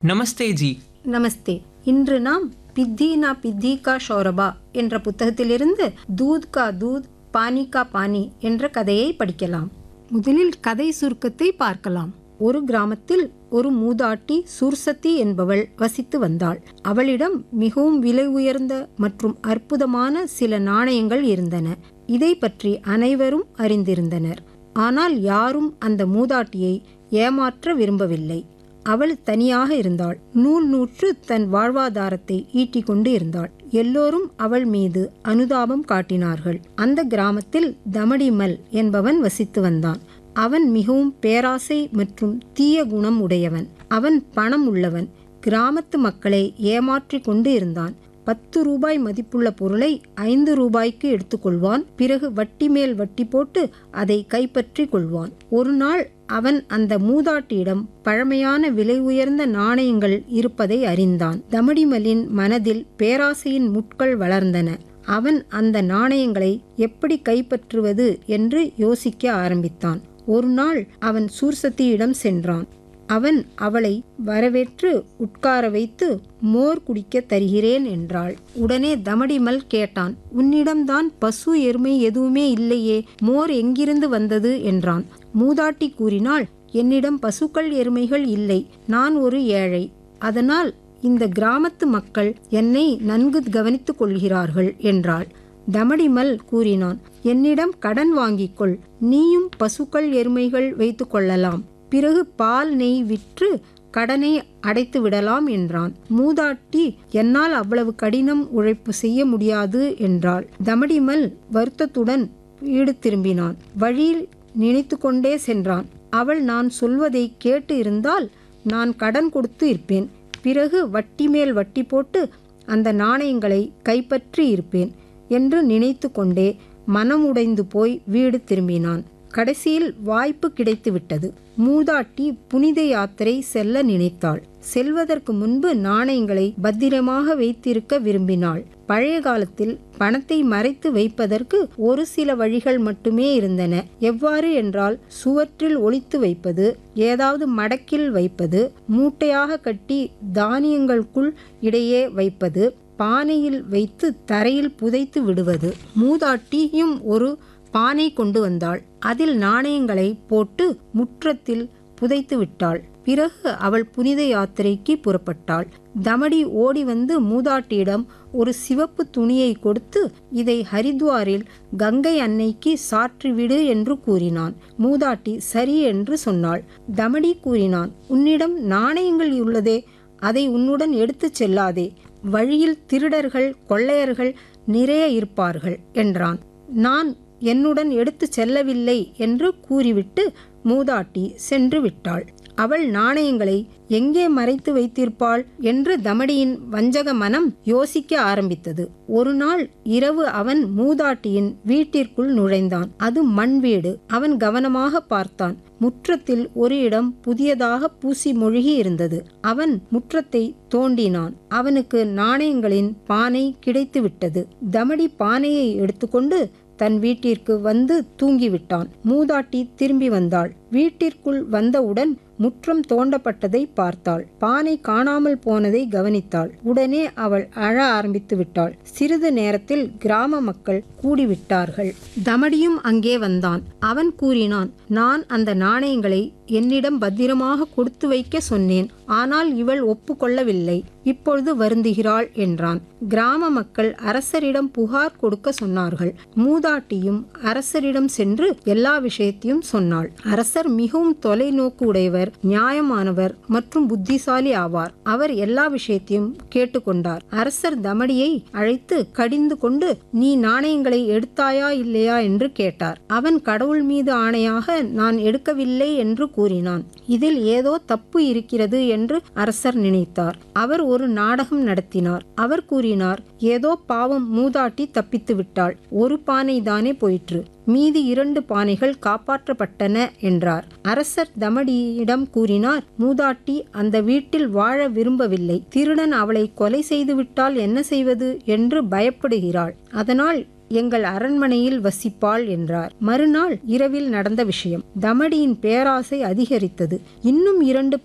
நமஸ்தே G நமஸ்தே இன்று நாம் பித்தி நா பித்தி கா ஷௌரபா என்ற புத்தகத்திலிருந்து தூத் கா தூத் பானி கா பானி என்ற கதையை படிக்கலாம் முதலில் கதை சுருக்கத்தை பார்க்கலாம் ஒரு கிராமத்தில் ஒரு மூதாட்டி சுர்சத்தி என்பவள் வசித்து வந்தாள் அவளிடம் மிகவும் விலை உயர்ந்த மற்றும் அற்புதமான சில நாணயங்கள் இருந்தன இதை பற்றி அனைவரும் அறிந்திருந்தனர் ஆனால் யாரும் அந்த மூதாட்டியை ஏமாற்ற விரும்பவில்லை அவள் தனியாக இருந்தாள் நூல் நூற்று தன் வாழ்வாதாரத்தை ஈட்டிக் கொண்டு இருந்தாள் எல்லோரும் அவள் மீது அனுதாபம் காட்டினார்கள் அந்த கிராமத்தில் தமடிமல் என்பவன் வசித்து வந்தான் அவன் மிகவும் பேராசை மற்றும் தீய குணம் உடையவன் அவன் பணம் உள்ளவன் கிராமத்து மக்களை ஏமாற்றிக் கொண்டு இருந்தான் பத்து ரூபாய் மதிப்புள்ள பொருளை ஐந்து ரூபாய்க்கு எடுத்துக்கொள்வான் பிறகு வட்டி மேல் வட்டி போட்டு அதை கைப்பற்றி கொள்வான் ஒரு நாள் அவன் அந்த மூதாட்டியிடம் பழமையான விலை உயர்ந்த நாணயங்கள் இருப்பதை அறிந்தான் தமடிமலின் மனதில் பேராசையின் முட்கள் வளர்ந்தன அவன் அந்த நாணயங்களை எப்படி கைப்பற்றுவது என்று யோசிக்க ஆரம்பித்தான் ஒரு நாள் அவன் சூர்சத்தியிடம் சென்றான் அவன் அவளை வரவேற்று உட்கார வைத்து மோர் குடிக்க தருகிறேன் என்றாள் உடனே தமடிமல் கேட்டான் உன்னிடம்தான் பசு எருமை எதுவுமே இல்லையே மோர் எங்கிருந்து வந்தது என்றான் மூதாட்டி கூறினாள் என்னிடம் பசுக்கள் எருமைகள் இல்லை நான் ஒரு ஏழை அதனால் இந்த கிராமத்து மக்கள் என்னை நன்கு கவனித்துக் கொள்கிறார்கள் என்றாள் தமடிமல் கூறினான் என்னிடம் கடன் வாங்கிக்கொள் நீயும் பசுக்கள் எருமைகள் வைத்து கொள்ளலாம் பிறகு பால் நெய் விற்று கடனை அடைத்து விடலாம் என்றான் மூதாட்டி என்னால் அவ்வளவு கடினம் உழைப்பு செய்ய முடியாது என்றாள் தமடிமல் வருத்தத்துடன் வீடு திரும்பினான் வழியில் நினைத்து கொண்டே சென்றான் அவள் நான் சொல்வதை கேட்டு இருந்தால் நான் கடன் கொடுத்து இருப்பேன் பிறகு வட்டி மேல் வட்டி போட்டு அந்த நாணயங்களை கைப்பற்றி இருப்பேன் என்று நினைத்து கொண்டே மனமுடைந்து போய் வீடு திரும்பினான் கடைசியில் வாய்ப்பு கிடைத்துவிட்டது மூதாட்டி புனித யாத்திரை செல்ல நினைத்தாள் செல்வதற்கு முன்பு நாணயங்களை பத்திரமாக வைத்திருக்க விரும்பினாள் பழைய காலத்தில் பணத்தை மறைத்து வைப்பதற்கு ஒரு சில வழிகள் மட்டுமே இருந்தன எவ்வாறு என்றால் சுவற்றில் ஒளித்து வைப்பது ஏதாவது மடக்கில் வைப்பது மூட்டையாக கட்டி தானியங்களுக்குள் இடையே வைப்பது பானையில் வைத்து தரையில் புதைத்து விடுவது மூதாட்டியும் ஒரு பானை கொண்டு வந்தாள் அதில் நாணயங்களை போட்டு முற்றத்தில் புதைத்து விட்டாள் பிறகு அவள் புனித யாத்திரைக்கு புறப்பட்டாள் தமடி ஓடி வந்து மூதாட்டியிடம் ஒரு சிவப்பு துணியை கொடுத்து இதை ஹரித்வாரில் கங்கை அன்னைக்கு சாற்றிவிடு என்று கூறினான் மூதாட்டி சரி என்று சொன்னாள் தமடி கூறினான் உன்னிடம் நாணயங்கள் உள்ளதே அதை உன்னுடன் எடுத்துச் செல்லாதே வழியில் திருடர்கள் கொள்ளையர்கள் நிறைய இருப்பார்கள் என்றான் நான் என்னுடன் எடுத்துச் செல்லவில்லை என்று கூறிவிட்டு மூதாட்டி சென்று விட்டாள் அவள் நாணயங்களை எங்கே மறைத்து வைத்திருப்பாள் என்று தமடியின் வஞ்சக மனம் யோசிக்க ஆரம்பித்தது ஒரு நாள் இரவு அவன் மூதாட்டியின் வீட்டிற்குள் நுழைந்தான் அது மண் வீடு அவன் கவனமாக பார்த்தான் முற்றத்தில் ஒரு இடம் புதியதாக பூசி மொழிகி இருந்தது அவன் முற்றத்தை தோண்டினான் அவனுக்கு நாணயங்களின் பானை கிடைத்துவிட்டது தமடி பானையை எடுத்துக்கொண்டு தன் வீட்டிற்கு வந்து தூங்கிவிட்டான் மூதாட்டி திரும்பி வந்தாள் வீட்டிற்குள் வந்தவுடன் முற்றம் தோண்டப்பட்டதை பார்த்தாள் பானை காணாமல் போனதை கவனித்தாள் உடனே அவள் அழ ஆரம்பித்து விட்டாள் சிறிது நேரத்தில் கிராம மக்கள் கூடிவிட்டார்கள் தமடியும் அங்கே வந்தான் அவன் கூறினான் நான் அந்த நாணயங்களை என்னிடம் பத்திரமாக கொடுத்து வைக்க சொன்னேன் ஆனால் இவள் ஒப்புக்கொள்ளவில்லை இப்பொழுது வருந்துகிறாள் என்றான் கிராம மக்கள் அரசரிடம் புகார் கொடுக்க சொன்னார்கள் மூதாட்டியும் அரசரிடம் சென்று எல்லா விஷயத்தையும் சொன்னாள் அரசர் மிகவும் தொலைநோக்கு உடையவர் நியாயமானவர் மற்றும் புத்திசாலி ஆவார் அவர் எல்லா விஷயத்தையும் கேட்டுக்கொண்டார் அரசர் தமடியை அழைத்து கடிந்து கொண்டு நீ நாணயங்களை எடுத்தாயா இல்லையா என்று கேட்டார் அவன் கடவுள் மீது ஆணையாக நான் எடுக்கவில்லை என்று கூறினான் இதில் ஏதோ தப்பு இருக்கிறது என்று அரசர் நினைத்தார் அவர் ஒரு நாடகம் நடத்தினார் அவர் கூறினார் ஏதோ பாவம் மூதாட்டி தப்பித்து விட்டாள் ஒரு பானை தானே போயிற்று மீதி இரண்டு பானைகள் காப்பாற்றப்பட்டன என்றார் அரசர் தமடியிடம் கூறினார் மூதாட்டி அந்த வீட்டில் வாழ விரும்பவில்லை திருடன் அவளை கொலை செய்துவிட்டால் என்ன செய்வது என்று பயப்படுகிறாள் அதனால் எங்கள் அரண்மனையில் வசிப்பாள் என்றார் மறுநாள் இரவில் நடந்த விஷயம் தமடியின் பேராசை அதிகரித்தது இன்னும் இரண்டு